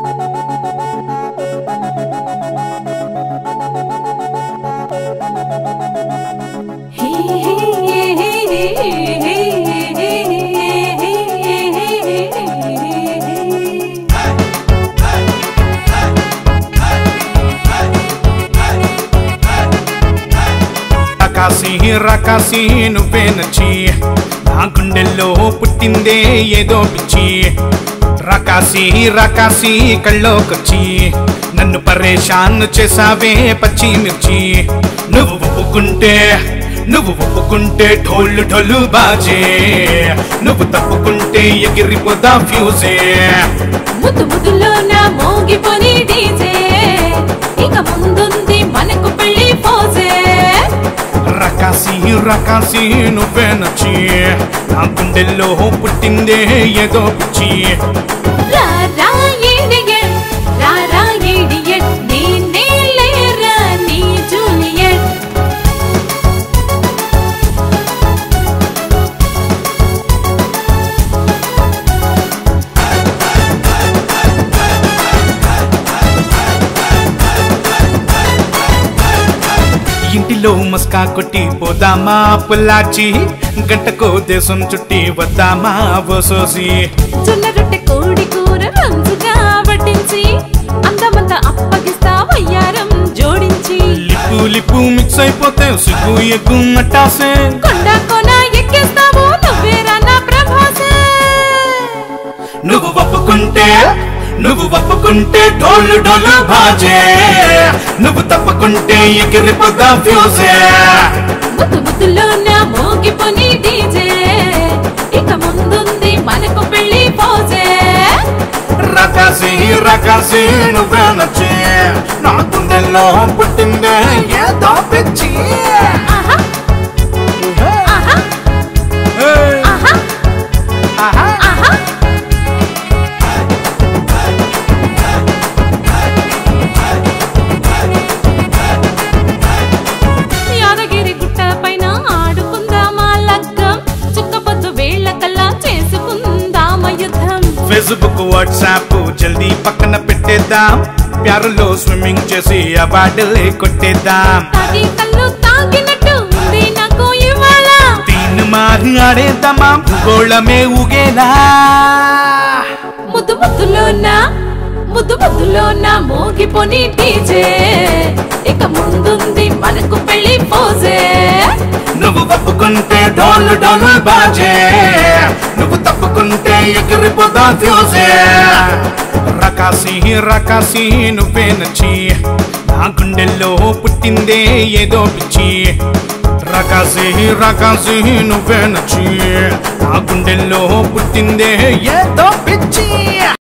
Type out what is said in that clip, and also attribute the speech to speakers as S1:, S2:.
S1: రకాసి రకాసి నువ్వే నచ్చి నా గుండెల్లో పుట్టిందే ఏదో పిచ్చి రకాసి రకాసి కళ్ళోకొచ్చి నన్ను పరేషాన్ చేసావే పచ్చి మిర్చి నువ్వు ఒప్పుకుంటే నువ్వు ఒప్పుకుంటే ఢోళ్ళు ఢోలు బాజే నువ్వు తప్పుకుంటే ఎగిరిపోదా ఫ్యూజే
S2: ముద్దు ముద్దులో నా మోగిపోని డీజే ఇక ముందుంది మనకు పెళ్లి పోజే
S1: రకాసి రకాసి నువ్వే నచ్చి నా గుండెల్లో పుట్టిందే ఏదో పిచ్చి
S2: రా రా ఇడియట్ రా రా ఇడియట్ నేనే లేరా నీ జూలియట్
S1: ఇంటిలో మస్కా కొట్టి పోదామా పుల్లాచి గంటకో దేశం చుట్టి వద్దామా ఓసోసి
S2: జొన్న రొట్టె కోడి కూర రంజుగా వడ్డించి అందమంతా అప్పగిస్తా వయ్యారం జోడించి
S1: లిప్పు లిప్పు మిక్స్ అయిపోతే సిగ్గు ఎగ్గు మట్టాసే
S2: కొండ కొన ఎక్కేస్తావు నువ్వేరా నా ప్రభాసే
S1: నువ్వు ఒప్పుకుంటే నువ్వు ఒప్పుకుంటే డోలు డోలు బాజే నువ్వు తప్పుకుంటే ఎగిరిపోదా ఫ్యూజే
S2: ముద్దు ముద్దులో నా మోగిపోని డీజే ఇక ముందుంది మనకు పెళ్లి పోజే
S1: రకాసి రకాసి నువ్వే నచ్చి నా గుండెల్లో పుట్టిందే ఏదో పిచ్చి
S2: ఆహా ఆహా
S1: Hey!
S2: ఆహా
S1: ఆహా
S2: ఆహా యాదగిరి గుట్ట పైన ఆడుకుందామా లగ్గం చుక్కపొద్దు వేళ్ల కల్లా చేసుకుందామా యుద్ధం
S1: ఫేస్బుక్ వాట్సాప్ జల్దీ పక్కన పెట్టేద్దాం ప్యారులో స్విమ్మింగ్ చేసి అవార్డులే కొట్టేద్దాం
S2: తాగి కళ్ళు తాగినట్టు ఉంది నాకు ఇవాళ
S1: దీన్ని మారి ఆడేద్దామా భూగోళమే ఊగేలా
S2: ముద్దు ముద్దులోన ముద్దు ముద్దులోన మోగిపోని డీజే ఇక ముందుంది మనకు పెళ్లి పోజే
S1: నువ్వు ఒప్పుకుంటే డోలు డోలు బాజే నువ్వు తప్పుకుంటే ఎగిరిపోదా ఫ్యూజే రకాసి రకాసి నువ్వే నచ్చి నా గుండెల్లో పుట్టిందే ఏదో పిచ్చి రకాసి రకాసి నువ్వే నచ్చి నా గుండెల్లో పుట్టిందే ఏదో పిచ్చి